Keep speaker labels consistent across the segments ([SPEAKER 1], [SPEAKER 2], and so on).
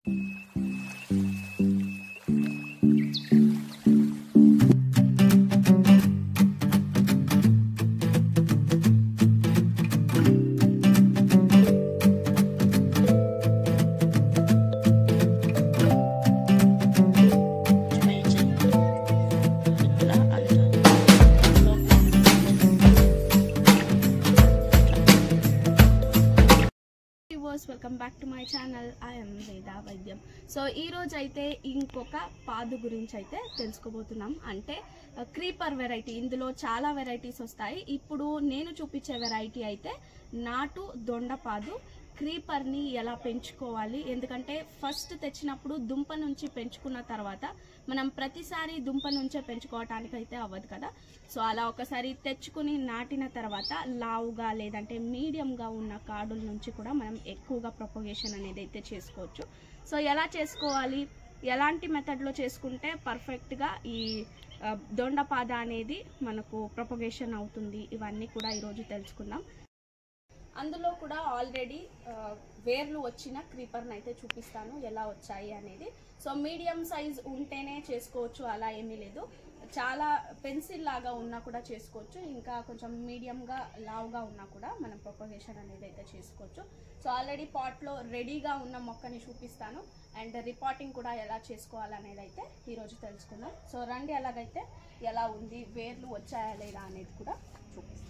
[SPEAKER 1] viewers welcome back to my channel I'm Veda వైద్యం so ఈ రోజు అయితే ఇంకొక పాదు గురించి అయితే తెలుసుకోబోతున్నాం అంటే క్రీపర్ వెరైటీ ఇందులో చాలా వెరైటీస్ వస్తాయి ఇప్పుడు నేను చూపించే వెరైటీ అయితే నాటు దొండపాదు క్రీపర్ని ఎలా పెంచుకోవాలి ఎందుకంటే ఫస్ట్ తెచ్చినప్పుడు దుంప నుంచి పెంచుకున్న తర్వాత మనం ప్రతిసారి దుంప నుంచే పెంచుకోవటానికి అయితే అవ్వదు కదా సో అలా ఒకసారి తెచ్చుకుని నాటిన తర్వాత లావుగా లేదంటే మీడియంగా ఉన్న కాడుల నుంచి కూడా మనం ఎక్కువగా ప్రొపగేషన్ అనేది అయితే చేసుకోవచ్చు సో ఎలా చేసుకోవాలి ఎలాంటి మెథడ్లో చేసుకుంటే పర్ఫెక్ట్గా ఈ ఆ, దొండపాద అనేది మనకు ప్రొపగేషన్ అవుతుంది ఇవన్నీ కూడా ఈరోజు తెలుసుకుందాం అందులో కూడా ఆల్రెడీ వేర్లు వచ్చిన క్రీపర్ని అయితే చూపిస్తాను ఎలా వచ్చాయి అనేది సో మీడియం సైజ్ ఉంటేనే చేసుకోవచ్చు అలా ఏమీ లేదు చాలా పెన్సిల్ లాగా ఉన్నా కూడా చేసుకోవచ్చు ఇంకా కొంచెం మీడియంగా లావుగా ఉన్నా కూడా మనం ప్రొపగేషన్ అనేది అయితే చేసుకోవచ్చు సో ఆల్రెడీ పాట్లో రెడీగా ఉన్న మొక్కని చూపిస్తాను అండ్ రిపోర్టింగ్ కూడా ఎలా చేసుకోవాలనేది అయితే ఈరోజు తెలుసుకుందాం సో రండి అలాగైతే ఎలా ఉంది వేర్లు వచ్చాయా లేదా అనేది కూడా చూపిస్తాను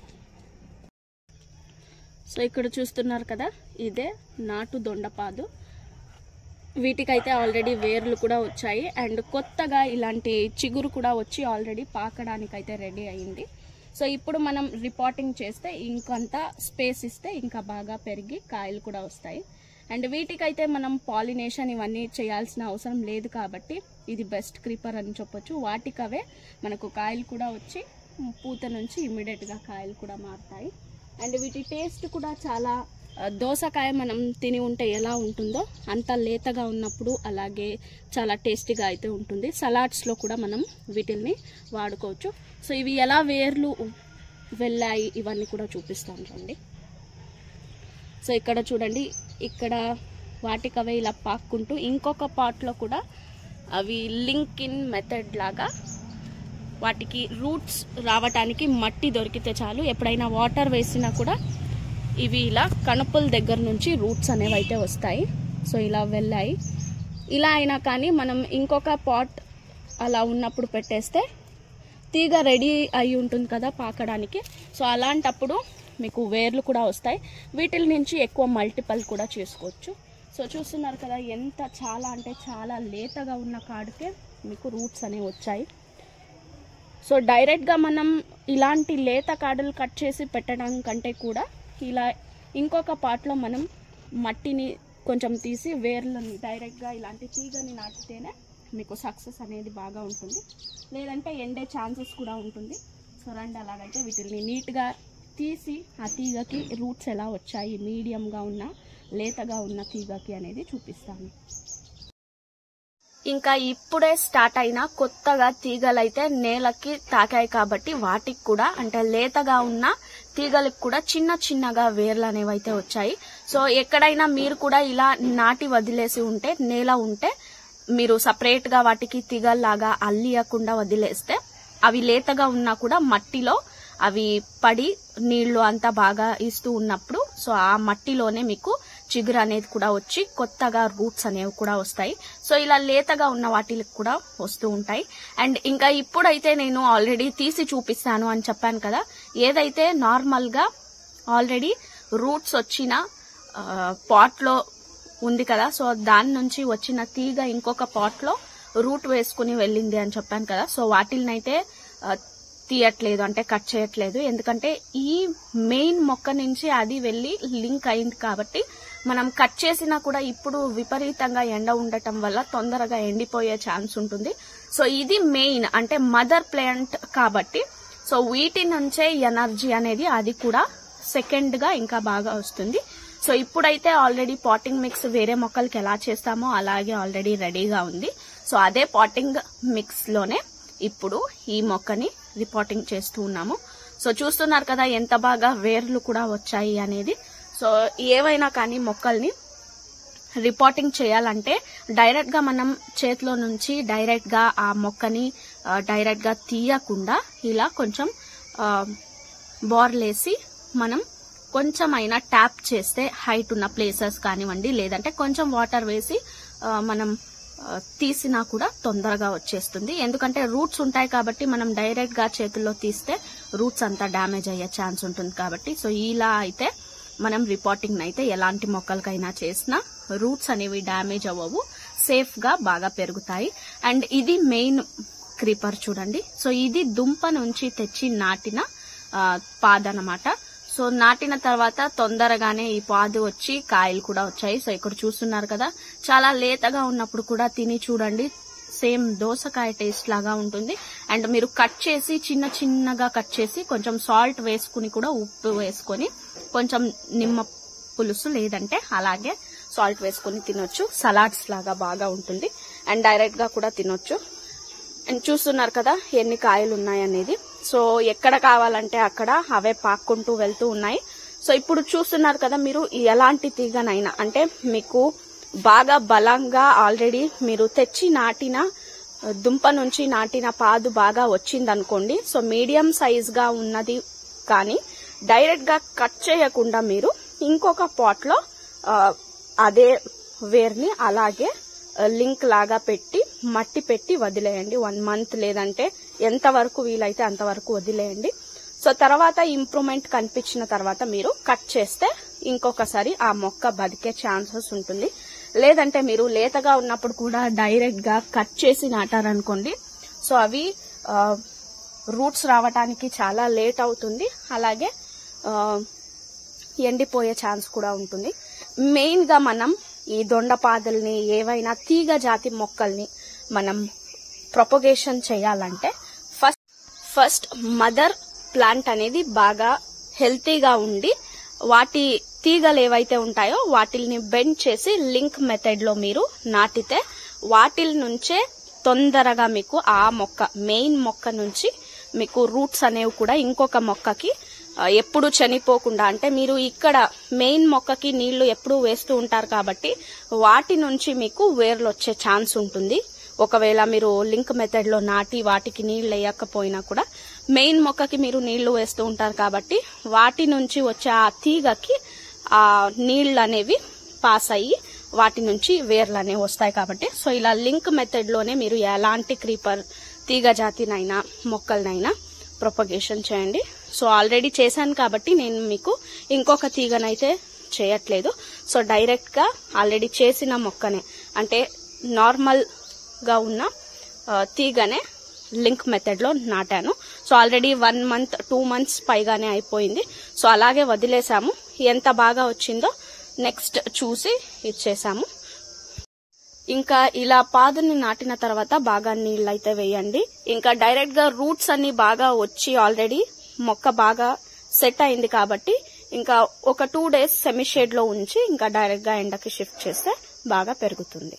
[SPEAKER 1] సో ఇక్కడ చూస్తున్నారు కదా ఇదే నాటు దొండపాదు వీటికైతే ఆల్రెడీ వేర్లు కూడా వచ్చాయి అండ్ కొత్తగా ఇలాంటి చిగురు కూడా వచ్చి ఆల్రెడీ పాకడానికి అయితే రెడీ అయింది సో ఇప్పుడు మనం రిపోర్టింగ్ చేస్తే ఇంకొంత స్పేస్ ఇస్తే ఇంకా బాగా పెరిగి కాయలు కూడా వస్తాయి అండ్ వీటికైతే మనం పాలినేషన్ ఇవన్నీ చేయాల్సిన అవసరం లేదు కాబట్టి ఇది బెస్ట్ క్రీపర్ అని చెప్పొచ్చు వాటికవే మనకు కాయలు కూడా వచ్చి పూత నుంచి ఇమ్మీడియట్గా కాయలు కూడా మారుతాయి అండ్ వీటి టేస్ట్ కూడా చాలా ఆ, దోసకాయ మనం తిని ఉంటే ఎలా ఉంటుందో అంత లేతగా ఉన్నప్పుడు అలాగే చాలా టేస్టీగా అయితే ఉంటుంది సలాడ్స్లో కూడా మనం వీటిల్ని వాడుకోవచ్చు సో ఇవి ఎలా వేర్లు వెళ్ళాయి ఇవన్నీ కూడా చూపిస్తాను రండి సో ఇక్కడ చూడండి ఇక్కడ వాటికవే ఇలా పాక్కుంటూ ఇంకొక పార్ట్లో కూడా అవి లింక్ ఇన్ మెథడ్ లాగా వాటికి రూట్స్ రావటానికి మట్టి దొరికితే చాలు ఎప్పుడైనా వాటర్ వేసినా కూడా ఇవి ఇలా కణుపుల దగ్గర నుంచి రూట్స్ అనేవి అయితే వస్తాయి సో ఇలా వెళ్ళాయి ఇలా అయినా కానీ మనం ఇంకొక పాట్ అలా ఉన్నప్పుడు పెట్టేస్తే తీగ రెడీ అయి ఉంటుంది కదా పాకడానికి సో అలాంటప్పుడు మీకు వేర్లు కూడా వస్తాయి వీటి నుంచి ఎక్కువ మల్టిపల్ కూడా చేసుకోవచ్చు సో చూస్తున్నారు కదా ఎంత చాలా అంటే చాలా లేతగా ఉన్న కాడికే మీకు రూట్స్ అనేవి వచ్చాయి సో డైరెక్ట్గా మనం ఇలాంటి లేత కాడలు కట్ చేసి పెట్టడం కంటే కూడా ఇలా ఇంకొక పార్ట్లో మనం మట్టిని కొంచెం తీసి వేర్లని డైరెక్ట్గా ఇలాంటి తీగని నాటితేనే మీకు సక్సెస్ అనేది బాగా ఉంటుంది లేదంటే ఎండే ఛాన్సెస్ కూడా ఉంటుంది సో రండి అలాగైతే వీటిని నీట్గా తీసి ఆ తీగకి రూట్స్ ఎలా వచ్చాయి మీడియంగా ఉన్న లేతగా ఉన్న తీగకి అనేది చూపిస్తాను ఇంకా ఇప్పుడే స్టార్ట్ అయిన కొత్తగా తీగలైతే నేలకి తాకాయి కాబట్టి వాటికి కూడా అంటే లేతగా ఉన్న తీగలకు కూడా చిన్న చిన్నగా వేర్లు అనేవి అయితే వచ్చాయి సో ఎక్కడైనా మీరు కూడా ఇలా నాటి వదిలేసి ఉంటే నేల ఉంటే మీరు సపరేట్ గా వాటికి తీగల్లాగా అల్లియకుండా వదిలేస్తే అవి లేతగా ఉన్నా కూడా మట్టిలో అవి పడి నీళ్లు అంతా బాగా ఇస్తూ ఉన్నప్పుడు సో ఆ మట్టిలోనే మీకు చిగురు అనేది కూడా వచ్చి కొత్తగా రూట్స్ అనేవి కూడా వస్తాయి సో ఇలా లేతగా ఉన్న వాటికి కూడా వస్తూ ఉంటాయి అండ్ ఇంకా ఇప్పుడైతే నేను ఆల్రెడీ తీసి చూపిస్తాను అని చెప్పాను కదా ఏదైతే నార్మల్ గా ఆల్రెడీ రూట్స్ వచ్చిన పాట్ లో ఉంది కదా సో దాని నుంచి వచ్చిన తీగ ఇంకొక పాట్ లో రూట్ వేసుకుని వెళ్ళింది అని చెప్పాను కదా సో వాటిల్నైతే ఆ, తీయట్లేదు అంటే కట్ చేయట్లేదు ఎందుకంటే ఈ మెయిన్ మొక్క నుంచి అది వెళ్ళి లింక్ అయింది కాబట్టి మనం కట్ చేసినా కూడా ఇప్పుడు విపరీతంగా ఎండ ఉండటం వల్ల తొందరగా ఎండిపోయే ఛాన్స్ ఉంటుంది సో ఇది మెయిన్ అంటే మదర్ ప్లాంట్ కాబట్టి సో వీటి నుంచే ఎనర్జీ అనేది అది కూడా సెకండ్ గా ఇంకా బాగా వస్తుంది సో ఇప్పుడైతే ఆల్రెడీ పాటింగ్ మిక్స్ వేరే మొక్కలకి ఎలా చేస్తామో అలాగే ఆల్రెడీ రెడీగా ఉంది సో అదే పాటింగ్ మిక్స్ లోనే ఇప్పుడు ఈ మొక్కని రిపోర్టింగ్ చేస్తూ ఉన్నాము సో చూస్తున్నారు కదా ఎంత బాగా వేర్లు కూడా వచ్చాయి అనేది సో ఏవైనా కానీ మొక్కల్ని రిపోర్టింగ్ చేయాలంటే డైరెక్ట్ గా మనం చేతిలో నుంచి డైరెక్ట్ గా ఆ మొక్కని ఆ, డైరెక్ట్ గా తీయకుండా ఇలా కొంచెం ఆ, బోర్లేసి మనం కొంచెమైనా ట్యాప్ చేస్తే హైట్ ఉన్న ప్లేసెస్ కానివ్వండి లేదంటే కొంచెం వాటర్ వేసి ఆ, మనం ఆ, తీసినా కూడా తొందరగా వచ్చేస్తుంది ఎందుకంటే రూట్స్ ఉంటాయి కాబట్టి మనం డైరెక్ట్ గా చేతుల్లో తీస్తే రూట్స్ అంతా డ్యామేజ్ అయ్యే ఛాన్స్ ఉంటుంది కాబట్టి సో ఇలా అయితే మనం రిపోర్టింగ్ అయితే ఎలాంటి మొక్కలకైనా చేసినా రూట్స్ అనేవి డ్యామేజ్ అవ్వవు సేఫ్ గా బాగా పెరుగుతాయి అండ్ ఇది మెయిన్ క్రీపర్ చూడండి సో ఇది దుంప నుంచి తెచ్చి నాటిన ఆ, పాదనమాట సో నాటిన తర్వాత తొందరగానే ఈ పాదు వచ్చి కాయలు కూడా వచ్చాయి సో ఇక్కడ చూస్తున్నారు కదా చాలా లేతగా ఉన్నప్పుడు కూడా తిని చూడండి సేమ్ దోసకాయ టేస్ట్ లాగా ఉంటుంది అండ్ మీరు కట్ చేసి చిన్న చిన్నగా కట్ చేసి కొంచెం సాల్ట్ వేసుకుని కూడా ఉప్పు వేసుకొని కొంచెం నిమ్మ పులుసు లేదంటే అలాగే సాల్ట్ వేసుకొని తినొచ్చు సలాడ్స్ లాగా బాగా ఉంటుంది అండ్ డైరెక్ట్ గా కూడా తినొచ్చు అండ్ చూస్తున్నారు కదా ఎన్ని కాయలు ఉన్నాయనేది సో ఎక్కడ కావాలంటే అక్కడ అవే పాక్కుంటూ వెళ్తూ ఉన్నాయి సో ఇప్పుడు చూస్తున్నారు కదా మీరు ఎలాంటి తీగనైనా అంటే మీకు బాగా బలంగా ఆల్రెడీ మీరు తెచ్చి నాటిన దుంప నుంచి నాటిన పాదు బాగా వచ్చిందనుకోండి సో మీడియం సైజ్ గా ఉన్నది కానీ డైరెక్ట్ గా కట్ చేయకుండా మీరు ఇంకొక పాట్ లో ఆ, అదే వేర్ని అలాగే లింక్ లాగా పెట్టి మట్టి పెట్టి వదిలేయండి వన్ మంత్ లేదంటే ఎంత వరకు వీలైతే అంతవరకు వదిలేయండి సో తర్వాత ఇంప్రూవ్మెంట్ కనిపించిన తర్వాత మీరు కట్ చేస్తే ఇంకొకసారి ఆ మొక్క బతికే ఛాన్సెస్ ఉంటుంది లేదంటే మీరు లేతగా ఉన్నప్పుడు కూడా డైరెక్ట్ గా కట్ చేసి నాటారనుకోండి సో అవి రూట్స్ రావటానికి చాలా లేట్ అవుతుంది అలాగే ఆ, ఎండిపోయే ఛాన్స్ కూడా ఉంటుంది మెయిన్ గా మనం ఈ దొండపాదల్ని ఏవైనా తీగ జాతి మొక్కల్ని మనం ప్రొపగేషన్ చేయాలంటే ఫస్ట్ ఫస్ట్ మదర్ ప్లాంట్ అనేది బాగా హెల్తీగా ఉండి వాటి తీగలు ఏవైతే ఉంటాయో వాటిల్ని బెండ్ చేసి లింక్ మెథడ్ లో మీరు నాటితే వాటిల్ నుంచే తొందరగా మీకు ఆ మొక్క మెయిన్ మొక్క నుంచి మీకు రూట్స్ అనేవి కూడా ఇంకొక మొక్కకి ఆ, ఎప్పుడు చనిపోకుండా అంటే మీరు ఇక్కడ మెయిన్ మొక్కకి నీళ్లు ఎప్పుడు వేస్తూ ఉంటారు కాబట్టి వాటి నుంచి మీకు వేర్లు వచ్చే ఛాన్స్ ఉంటుంది ఒకవేళ మీరు లింక్ మెథడ్ లో నాటి వాటికి నీళ్లు వేయకపోయినా కూడా మెయిన్ మొక్కకి మీరు నీళ్లు వేస్తూ ఉంటారు కాబట్టి వాటి నుంచి వచ్చే ఆ తీగకి ఆ నీళ్లు అనేవి పాస్ అయ్యి వాటి నుంచి వేర్లు అనేవి వస్తాయి కాబట్టి సో ఇలా లింక్ మెథడ్ లోనే మీరు ఎలాంటి క్రీపర్ తీగ జాతినైనా మొక్కలనైనా ప్రొపగేషన్ చేయండి సో ఆల్రెడీ చేశాను కాబట్టి నేను మీకు ఇంకొక తీగనైతే చేయట్లేదు సో డైరెక్ట్ గా ఆల్రెడీ చేసిన మొక్కనే అంటే నార్మల్ గా ఉన్న ఆ, తీగనే లింక్ మెథడ్ లో నాటాను so already one month two months పైగానే అయిపోయింది సో అలాగే వదిలేసాము ఎంత బాగా వచ్చిందో నెక్స్ట్ చూసి ఇచ్చేసాము ఇంకా ఇలా పాదుని నాటిన తర్వాత బాగా నీళ్ళు అయితే వేయండి ఇంకా డైరెక్ట్ గా రూట్స్ అన్ని బాగా వచ్చి ఆల్రెడీ మొక్క బాగా సెట్ అయింది కాబట్టి ఇంకా ఒక టూ డేస్ సెమీ షేడ్ లో ఉంచి ఇంకా డైరెక్ట్ గా ఎండకి షిఫ్ట్ చేస్తే బాగా పెరుగుతుంది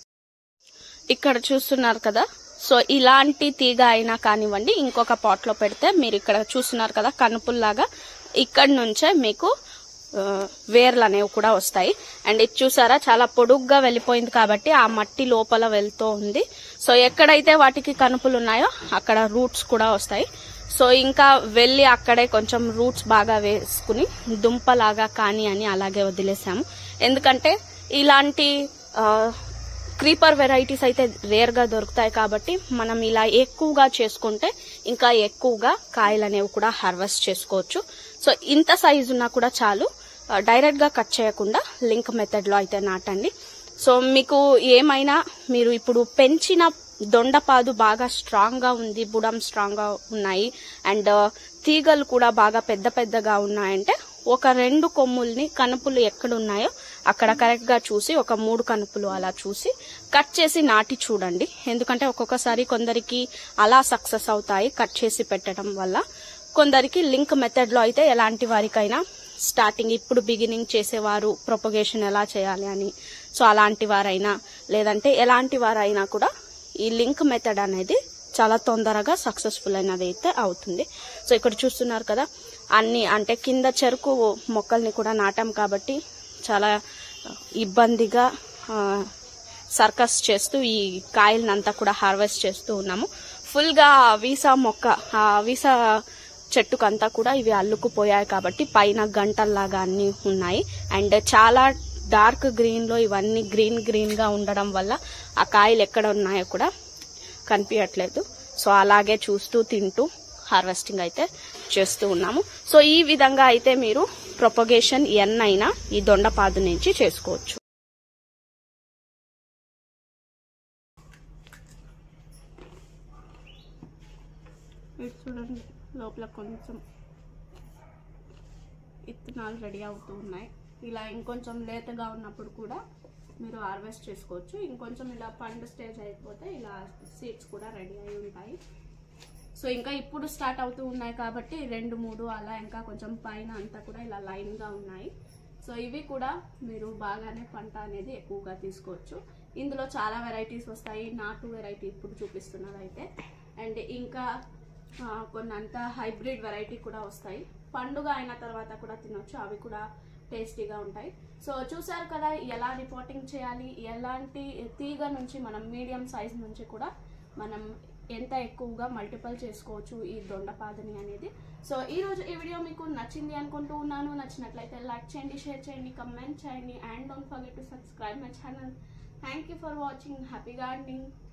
[SPEAKER 1] ఇక్కడ చూస్తున్నారు కదా సో ఇలాంటి తీగ అయినా కానివ్వండి ఇంకొక పాట్ లో పెడితే మీరు ఇక్కడ చూస్తున్నారు కదా కనుపుల్లాగా ఇక్కడ నుంచే మీకు ఆ, వేర్లు అనేవి కూడా వస్తాయి అండ్ ఇది చూసారా చాలా పొడుగ్గా వెళ్ళిపోయింది కాబట్టి ఆ మట్టి లోపల వెళ్తూ ఉంది సో ఎక్కడైతే వాటికి కనుపులు ఉన్నాయో అక్కడ రూట్స్ కూడా వస్తాయి సో ఇంకా వెళ్ళి అక్కడే కొంచెం రూట్స్ బాగా వేసుకుని దుంపలాగా కానీ అని అలాగే వదిలేసాము ఎందుకంటే ఇలాంటి ఆ, క్రీపర్ వెరైటీస్ అయితే రేర్ గా దొరుకుతాయి కాబట్టి మనం ఇలా ఎక్కువగా చేసుకుంటే ఇంకా ఎక్కువగా కాయలు అనేవి కూడా హార్వెస్ట్ చేసుకోవచ్చు సో ఇంత సైజు ఉన్నా కూడా చాలు డైరెక్ట్ గా కట్ చేయకుండా లింక్ మెథడ్ లో అయితే నాటండి సో మీకు ఏమైనా మీరు ఇప్పుడు పెంచిన దొండపాదు బాగా స్ట్రాంగ్ గా ఉంది బుడం స్ట్రాంగ్ గా ఉన్నాయి అండ్ తీగలు కూడా బాగా పెద్ద పెద్దగా ఉన్నాయంటే ఒక రెండు కొమ్ముల్ని కనుపులు ఎక్కడ ఉన్నాయో అక్కడ కరెక్ట్ గా చూసి ఒక మూడు కనుపులు అలా చూసి కట్ చేసి నాటి చూడండి ఎందుకంటే ఒక్కొక్కసారి కొందరికి అలా సక్సెస్ అవుతాయి కట్ చేసి పెట్టడం వల్ల కొందరికి లింక్ మెథడ్ లో అయితే ఎలాంటి వారికైనా స్టార్టింగ్ ఇప్పుడు బిగినింగ్ చేసేవారు ప్రొపగేషన్ ఎలా చేయాలి అని సో అలాంటి వారైనా లేదంటే ఎలాంటి వారైనా కూడా ఈ లింక్ మెథడ్ అనేది చాలా తొందరగా సక్సెస్ఫుల్ అయినది అయితే అవుతుంది సో ఇక్కడ చూస్తున్నారు కదా అన్ని అంటే కింద చెరుకు మొక్కల్ని కూడా నాటాం కాబట్టి చాలా ఇబ్బందిగా ఆ, సర్కస్ చేస్తూ ఈ కాయలనంతా కూడా హార్వెస్ట్ చేస్తూ ఉన్నాము ఫుల్గా ఆ వీసా మొక్క ఆ వీసా చెట్టుకంతా కూడా ఇవి అల్లుకుపోయాయి కాబట్టి పైన గంటల్లాగా అన్ని ఉన్నాయి అండ్ చాలా డార్క్ గ్రీన్లో ఇవన్నీ గ్రీన్ గ్రీన్గా ఉండడం వల్ల ఆ కాయలు ఎక్కడ ఉన్నాయో కూడా కనిపించట్లేదు సో అలాగే చూస్తూ తింటూ హార్వెస్టింగ్ అయితే చేస్తూ ఉన్నాము సో ఈ విధంగా అయితే మీరు ప్రొపగేషన్ ఎన్ అయినా ఈ దొండపాదు నుంచి చేసుకోవచ్చు ఇది చూడండి లోపల కొంచెం ఇత్తనాలు రెడీ అవుతూ ఉన్నాయి ఇలా ఇంకొంచెం లేతగా ఉన్నప్పుడు కూడా మీరు హార్వెస్ట్ చేసుకోవచ్చు ఇంకొంచెం ఇలా పండు స్టేజ్ అయిపోతే ఇలా సీడ్స్ కూడా రెడీ అయి ఉంటాయి సో ఇంకా ఇప్పుడు స్టార్ట్ అవుతూ ఉన్నాయి కాబట్టి రెండు మూడు అలా ఇంకా కొంచెం పైన అంతా కూడా ఇలా లైన్గా ఉన్నాయి సో ఇవి కూడా మీరు బాగానే పంట అనేది ఎక్కువగా తీసుకోవచ్చు ఇందులో చాలా వెరైటీస్ వస్తాయి నాటు వెరైటీ ఇప్పుడు చూపిస్తున్నది అయితే అండ్ ఇంకా ఆ, కొన్నంత హైబ్రిడ్ వెరైటీ కూడా వస్తాయి పండుగ అయిన తర్వాత కూడా తినొచ్చు అవి కూడా టేస్టీగా ఉంటాయి సో చూసారు కదా ఎలా రిపోర్టింగ్ చేయాలి ఎలాంటి తీగ నుంచి మనం మీడియం సైజ్ నుంచి కూడా మనం ఎంత ఎక్కువగా మల్టిపుల్ చేసుకోవచ్చు ఈ దొండపాదని అనేది సో ఈ రోజు ఈ వీడియో మీకు నచ్చింది అనుకుంటూ ఉన్నాను నచ్చినట్లయితే లైక్ చేయండి షేర్ చేయండి కమెంట్ చేయండి and don't forget to subscribe my channel thank you for watching happy gardening